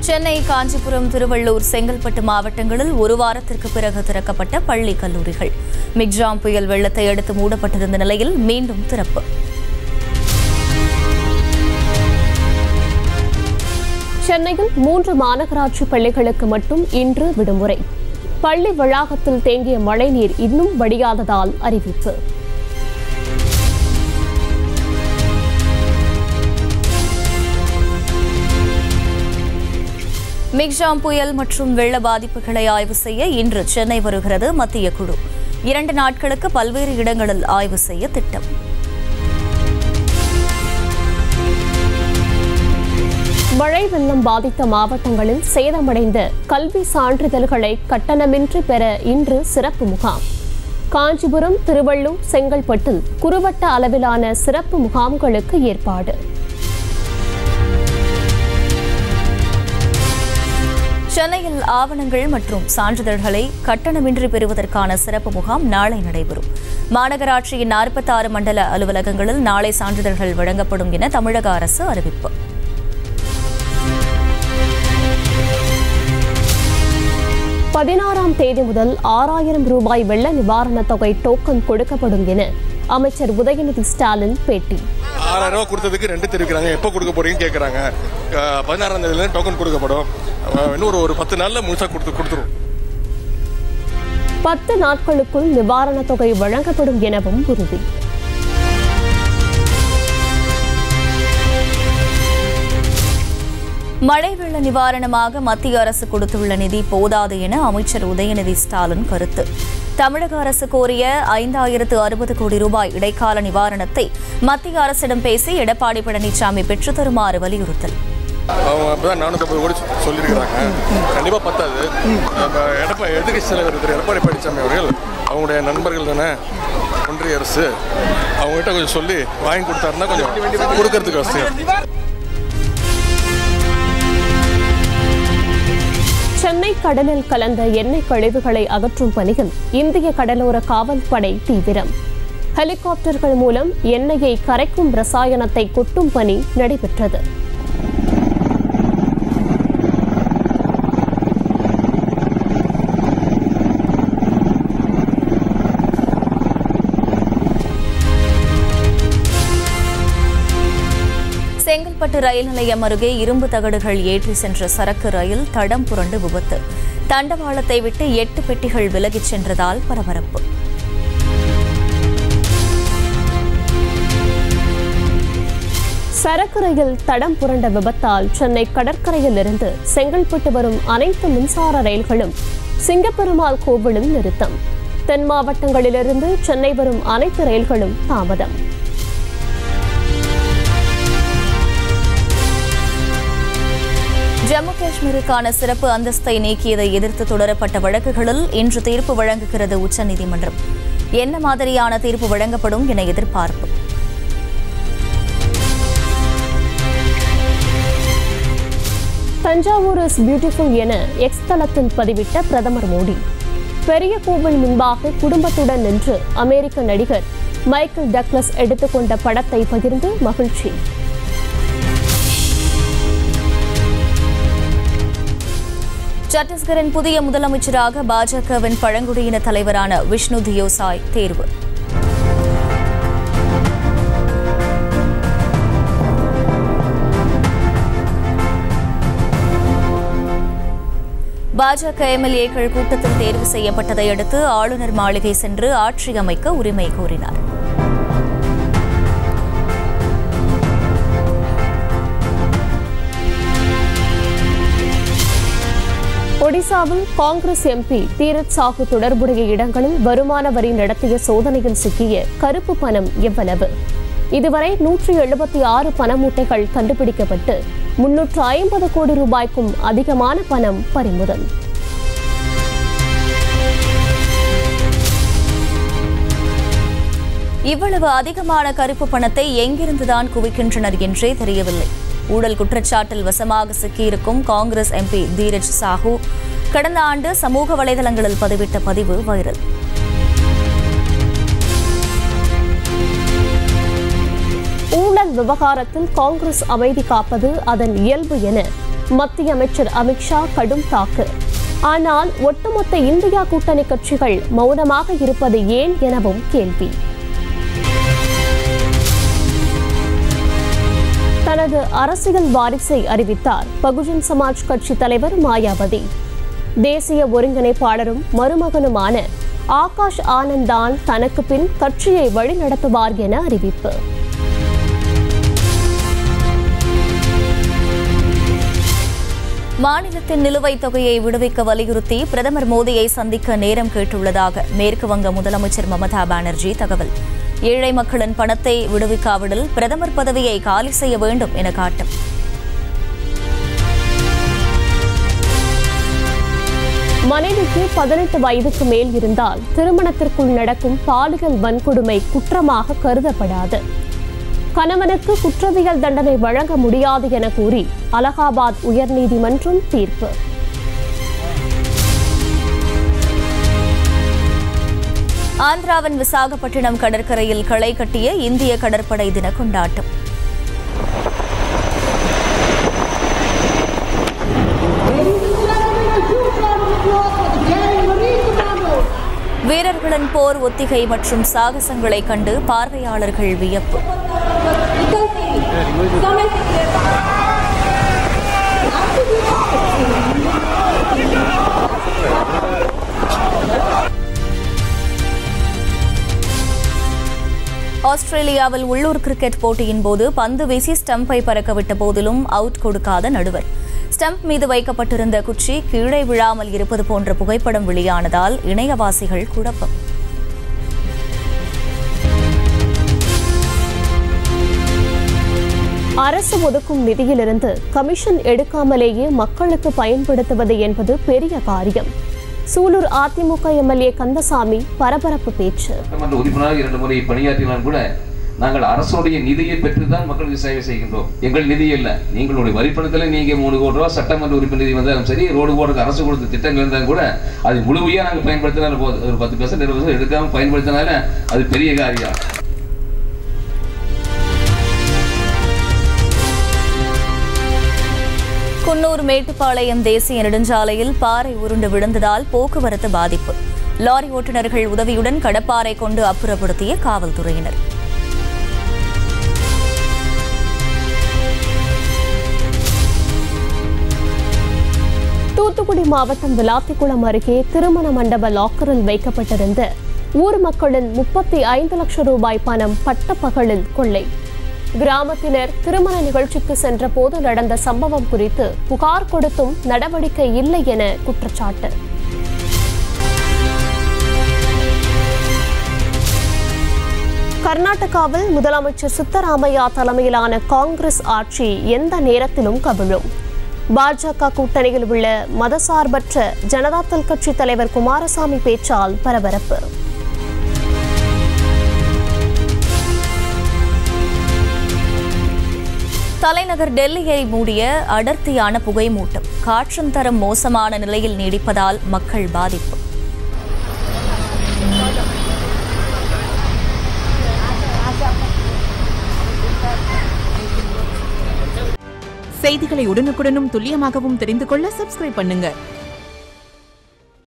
சென்னை காஞ்சிபுரம் திருவள்ளூர் செங்கல்பட்டு மாவட்டங்களில் ஒரு வாரத்திற்கு பிறகு திறக்கப்பட்ட பள்ளி கல்லூரிகள் மிக்ஜாம் புயல் வெள்ளத்தை அடுத்து மூடப்பட்டிருந்த நிலையில் மீண்டும் திறப்பு சென்னையில் மூன்று மாநகராட்சி பள்ளிகளுக்கு மட்டும் இன்று விடுமுறை பள்ளி வளாகத்தில் தேங்கிய மழைநீர் இன்னும் வடியாததால் அறிவிப்பு மிக்ஜாம் புயல் மற்றும் வெள்ள பாதிப்புகளை ஆய்வு செய்ய இன்று சென்னை வருகிறது மத்திய குழு இரண்டு நாட்களுக்கு பல்வேறு இடங்களில் ஆய்வு செய்ய திட்டம் மழை வெள்ளம் பாதித்த மாவட்டங்களில் சேதமடைந்த கல்வி சான்றிதழ்களை கட்டணமின்றி பெற இன்று சிறப்பு முகாம் காஞ்சிபுரம் திருவள்ளூர் செங்கல்பட்டில் குறுவட்ட அளவிலான சிறப்பு முகாம்களுக்கு ஏற்பாடு சென்னையில் ஆவணங்கள் மற்றும் சான்றிதழ்களை கட்டணமின்றி பெறுவதற்கான சிறப்பு முகாம் நாளை நடைபெறும் மாநகராட்சியின் நாற்பத்தாறு மண்டல அலுவலகங்களில் நாளை சான்றிதழ்கள் வழங்கப்படும் என தமிழக அரசு அறிவிப்பு பதினாறாம் தேதி முதல் ஆறாயிரம் ரூபாய் வெள்ள நிவாரணத் தொகை டோக்கன் கொடுக்கப்படும் என அமைச்சர் உதயநிதி ஸ்டாலின் பேட்டி ஆறாயிரம் ரூபா கொடுத்ததுக்கு ரெண்டு தெரிவிக்கிறாங்க எப்போ கொடுக்க போறீங்கன்னு கேட்குறாங்க பதினாறாம் தேதியில டோக்கன் கொடுக்கப்படும் அஹ் இன்னும் ஒரு ஒரு பத்து நாளில் முழுசாக கொடுத்து கொடுத்துரும் பத்து நாட்களுக்குள் நிவாரணத் தொகை வழங்கப்படும் எனவும் உறுதி மழை வெள்ள நிவாரணமாக மத்திய அரசு கொடுத்துள்ள நிதி போதாது என அமைச்சர் உதயநிதி ஸ்டாலின் கருத்து தமிழக அரசு கோரிய ஐந்தாயிரத்து அறுபது கோடி ரூபாய் இடைக்கால நிவாரணத்தை மத்திய அரசிடம் பேசி எடப்பாடி பழனிசாமி பெற்றுத் தருமாறு வலியுறுத்தல் அவங்க அப்பதான் நானூற்றம்பது கோடி சொ- சொல்லியிருக்கிறாங்க கண்டிப்பாக பத்தாது நம்ம எடப்பா எதிர்கட்சி தலைவர் திரு எடப்பாடி பழனிசாமி அவர்கள் அவங்களுடைய நண்பர்கள் தானே ஒன்றிய அரசு அவங்ககிட்ட கொஞ்சம் சொல்லி வாங்கி கொடுத்தாருன்னா கொஞ்சம் கொடுக்கறதுக்கு வசதியாக சென்னை கடலில் கலந்த எண்ணெய் கழிவுகளை அகற்றும் பணியில் இந்திய கடலோர காவல்படை தீவிரம் ஹெலிகாப்டர்கள் மூலம் எண்ணெயை கரைக்கும் ரசாயனத்தை கொட்டும் பணி நடைபெற்றது செங்கல்பட்டு ரயில் நிலையம் அருகே இரும்பு தகடுகள் ஏற்றி சென்ற சரக்கு ரயில் தடம் புரண்டு விபத்து தண்டவாளத்தை விட்டு எட்டு பெட்டிகள் விலகிச் சென்றதால் பரபரப்பு சரக்கு ரயில் தடம் புரண்ட விபத்தால் சென்னை கடற்கரையில் இருந்து செங்கல்பட்டு வரும் அனைத்து மின்சார ரயில்களும் சிங்கப்பெருமாள் கோவிலில் நிறுத்தம் தென் மாவட்டங்களிலிருந்து சென்னை வரும் அனைத்து ரயில்களும் தாமதம் ஜம்மு காஷ்மீருக்கான சிறப்பு அந்தஸ்தை நீக்கியதை எதிர்த்து தொடரப்பட்ட வழக்குகளில் இன்று தீர்ப்பு வழங்குகிறது உச்சநீதிமன்றம் என்ன மாதிரியான தீர்ப்பு வழங்கப்படும் என எதிர்பார்ப்பு தஞ்சாவூர் இஸ் பியூட்டிஃபுல் என எக்ஸ் தளத்தில் பதிவிட்ட பிரதமர் மோடி பெரிய கோவில் முன்பாக குடும்பத்துடன் நின்று அமெரிக்க நடிகர் மைக்கேல் டக்ளஸ் எடுத்துக்கொண்ட படத்தை பகிர்ந்து மகிழ்ச்சி சத்தீஸ்கரின் புதிய முதலமைச்சராக பாஜகவின் பழங்குடியின தலைவரான விஷ்ணு தியோசாய் தேர்வு பாஜக எம்எல்ஏக்கள் கூட்டத்தில் தேர்வு செய்யப்பட்டதை அடுத்து ஆளுநர் மாளிகை சென்று ஆட்சி அமைக்க உரிமை கோரினார் ஒடிசாவில் காங்கிரஸ் எம்பி தீரத் சாகு தொடர்புடைய இடங்களில் வருமான வரி நடத்திய சோதனையில் சிக்கிய கருப்பு பணம் எவ்வளவு இதுவரை நூற்றி எழுபத்தி ஆறு பண மூட்டைகள் கண்டுபிடிக்கப்பட்டு முன்னூற்று ஐம்பது கோடி ரூபாய்க்கும் அதிகமான பணம் பறிமுதல் இவ்வளவு அதிகமான கருப்பு பணத்தை எங்கிருந்துதான் குவிக்கின்றனர் என்றே தெரியவில்லை ஊழல் குற்றச்சாட்டில் வசமாக சிக்கியிருக்கும் காங்கிரஸ் எம்பி தீரஜ் சாஹூ கடந்த ஆண்டு சமூக வலைதளங்களில் பதிவிட்ட பதிவு வைரல் ஊழல் விவகாரத்தில் காங்கிரஸ் அமைதி காப்பது அதன் இயல்பு என மத்திய அமைச்சர் அமித்ஷா கடும் தாக்கு ஆனால் ஒட்டுமொத்த இந்தியா கூட்டணி கட்சிகள் மௌனமாக இருப்பது ஏன் எனவும் கேள்வி தனது அரசியல் வாரிசை அறிவித்தார் பகுஜன் சமாஜ் கட்சி தலைவர் மாயாவதி தேசிய ஒருங்கிணைப்பாளரும் மருமகனுமான ஆகாஷ் ஆனந்த் தான் தனக்கு பின் கட்சியை வழிநடத்துவார் என அறிவிப்பு மாநிலத்தின் நிலுவைத் தொகையை விடுவிக்க வலியுறுத்தி பிரதமர் மோடியை சந்திக்க நேரம் கேட்டுள்ளதாக மேற்கு வங்க முதலமைச்சர் மமதா பானர்ஜி தகவல் ஏழை மக்களின் பணத்தை விடுவிக்காவிடில் பிரதமர் பதவியை காலி செய்ய வேண்டும் என காட்டும் மனைவிக்கு பதினெட்டு வயதுக்கு மேல் இருந்தால் திருமணத்திற்குள் நடக்கும் பாலியல் வன்கொடுமை குற்றமாக கருதப்படாது கணவனுக்கு குற்றவியல் தண்டனை வழங்க முடியாது என கூறி அலகாபாத் உயர்நீதிமன்றம் தீர்ப்பு ஆந்திராவின் விசாகப்பட்டினம் கடற்கரையில் களை கட்டிய இந்திய கடற்படை தின கொண்டாட்டம் வீரர்களின் போர் ஒத்திகை மற்றும் சாகசங்களை கண்டு பார்வையாளர்கள் வியப்பு ஆஸ்திரேலியாவில் உள்ளூர் கிரிக்கெட் போட்டியின் போது பந்து வீசி ஸ்டம்பை பறக்கவிட்ட போதிலும் அவுட் கொடுக்காத நடுவர் ஸ்டம்ப் மீது வைக்கப்பட்டிருந்த குச்சி கீழே விழாமல் இருப்பது போன்ற புகைப்படம் வெளியானதால் இணையவாசிகள் குழப்பம் அரசு ஒதுக்கும் நிதியிலிருந்து கமிஷன் எடுக்காமலேயே மக்களுக்கு பயன்படுத்துவது என்பது பெரிய காரியம் சூலூர் அதிமுக எம்எல்ஏ கந்தசாமி பரபரப்பு பேச்சு சட்டமன்ற உறுப்பினராக இரண்டு முறை பணியாற்றினாலும் கூட நாங்கள் அரசுடைய நிதியை பெற்றுதான் மக்களுக்கு சேவை செய்கின்றோம் எங்கள் நிதி இல்லை நீங்களுடைய வரிப்பணத்தில் நீங்க மூணு கோடி ரூபாய் சட்டமன்ற உறுப்பினர் நிதி வந்தாலும் சரி ரோடு போடுறதுக்கு அரசு கொடுத்த திட்டங்கள் இருந்தாலும் கூட அது முழுமையாக நாங்கள் பயன்படுத்தினாலும் போதும் ஒரு பத்து பர்சன்ட் இருபது பர்சன்ட் எடுக்காம பயன்படுத்தினால அது பெரிய காரியம் குன்னூர் மேட்டுப்பாளையம் தேசிய நெடுஞ்சாலையில் பாறை உருண்டு விழுந்ததால் போக்குவரத்து பாதிப்பு லாரி ஓட்டுநர்கள் உதவியுடன் கடப்பாறை கொண்டு அப்புறப்படுத்திய காவல்துறையினர் தூத்துக்குடி மாவட்டம் விளாத்திக்குளம் அருகே திருமண மண்டப லாக்கரில் வைக்கப்பட்டிருந்த ஊர் மக்களின் முப்பத்தி ஐந்து லட்சம் ரூபாய் பணம் பட்டப்பகலில் கொள்ளை கிராமத்தினர் திருமண நிகழ்ச்சிக்கு சென்றபோது நடந்த சம்பவம் குறித்து புகார் கொடுத்தும் நடவடிக்கை இல்லை என குற்றச்சாட்டு கர்நாடகாவில் முதலமைச்சர் சித்தராமையா தலைமையிலான காங்கிரஸ் ஆட்சி எந்த நேரத்திலும் கவிழும் பாஜக கூட்டணியில் உள்ள மதசார்பற்ற ஜனதாதள் கட்சி தலைவர் குமாரசாமி பேச்சால் பரபரப்பு தலைநகர் டெல்லியை மூடிய அடர்த்தியான புகைமூட்டம் காற்றின் தரம் மோசமான நிலையில் நீடிப்பதால் மக்கள் பாதிப்பு செய்திகளை உடனுக்குடனும் துல்லியமாகவும் தெரிந்து கொள்ள சப்ஸ்கிரைப் பண்ணுங்க